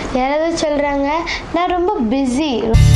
யாராவது சொல்கிறாங்க நான் ரொம்ப பிஸி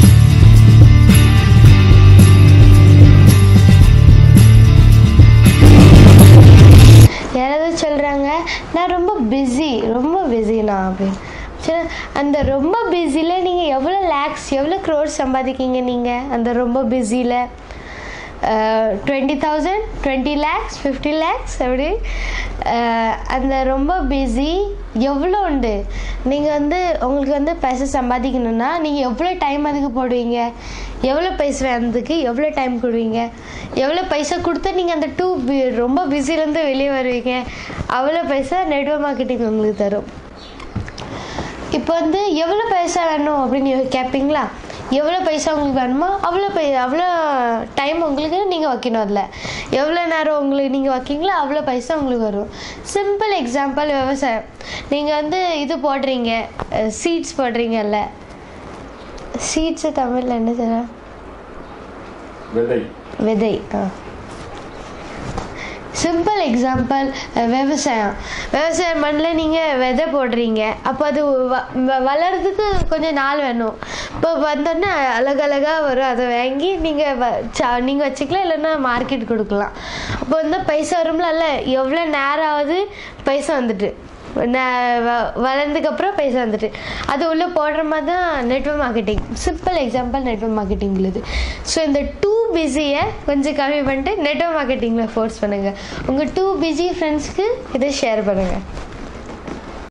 யாராவது சொல்கிறாங்க நான் ரொம்ப பிஸி ரொம்ப பிஸிண்ணா அப்படின்னு சரி அந்த ரொம்ப பிஸியில் நீங்கள் எவ்வளோ லேக்ஸ் எவ்வளோ க்ரோர்ஸ் சம்பாதிக்கீங்க நீங்கள் அந்த ரொம்ப பிஸியில் twenty thousand twenty lakhs fifty lakhs அப்படி அஹ், அந்த ரொம்ப பிஸி எவ்வளோ உண்டு நீங்கள் வந்து உங்களுக்கு வந்து பைசா சம்பாதிக்கணும்னா நீங்கள் எவ்வளோ டைம் அதுக்கு போடுவீங்க எவ்வளோ பைசா வந்ததுக்கு எவ்வளோ டைம் கொடுவீங்க எவ்வளோ பைசா கொடுத்தா நீங்கள் அந்த டூ ரொம்ப பிஸிலேருந்து வெளியே வருவீங்க அவ்வளோ பைசா நெட்வொர்க் மார்க்கெட்டிங் உங்களுக்கு தரும் இப்போ வந்து எவ்வளோ பைசா வேணும் அப்படின்னு யோ- கேட்பீங்களா எவ்வளோ பைசா உங்களுக்கு வேணுமோ அவ்வளோ பை அவ்வளோ டைம் உங்களுக்கு நீங்கள் வைக்கணும் அதில் எவ்வளோ நேரம் உங்களுக்கு நீங்கள் வைக்கீங்களோ அவ்வளோ பைசா உங்களுக்கு வரும் சிம்பிள் எக்ஸாம்பிள் விவசாயம் நீங்கள் வந்து இது போடுறீங்க சீட்ஸ் போடுறீங்கல்ல சீட்ஸு தமிழில் என்ன சொல்ல விதை விதை ஆ சிம்பிள் எக்ஸாம்பிள் விவசாயம் விவசாயம் மண்ணில் நீங்கள் விதை போடுறீங்க அப்போ அது வ- வ- வளர்றதுக்கு கொஞ்சம் நாள் வேணும் இப்போ வந்தோடனே அழகழகாக வரும் அதை வாங்கி நீங்கள் வ நீங்கள் வச்சுக்கலாம் இல்லைன்னா மார்க்கெட் கொடுக்கலாம் அப்போ வந்து பைசா வரும்ல இல்ல எவ்வளோ நேரம் ஆகுது பைசா வந்துட்டு ந- வ- வளர்ந்ததுக்கப்புறம் பைசா வந்துட்டு அது உள்ளே போடுற மாதிரி தான் network marketing simple example network marketing உள்ளது ஸோ இந்த டூ பிஸியை கொஞ்சம் கம்மி பண்ணிட்டு நெட்வொர்க் மார்க்கெட்டிங்கில் ஃபோர்ஸ் பண்ணுங்கள் உங்கள் டூ பிஸி ஃப்ரெண்ட்ஸ்க்கு இதை ஷேர் பண்ணுங்கள்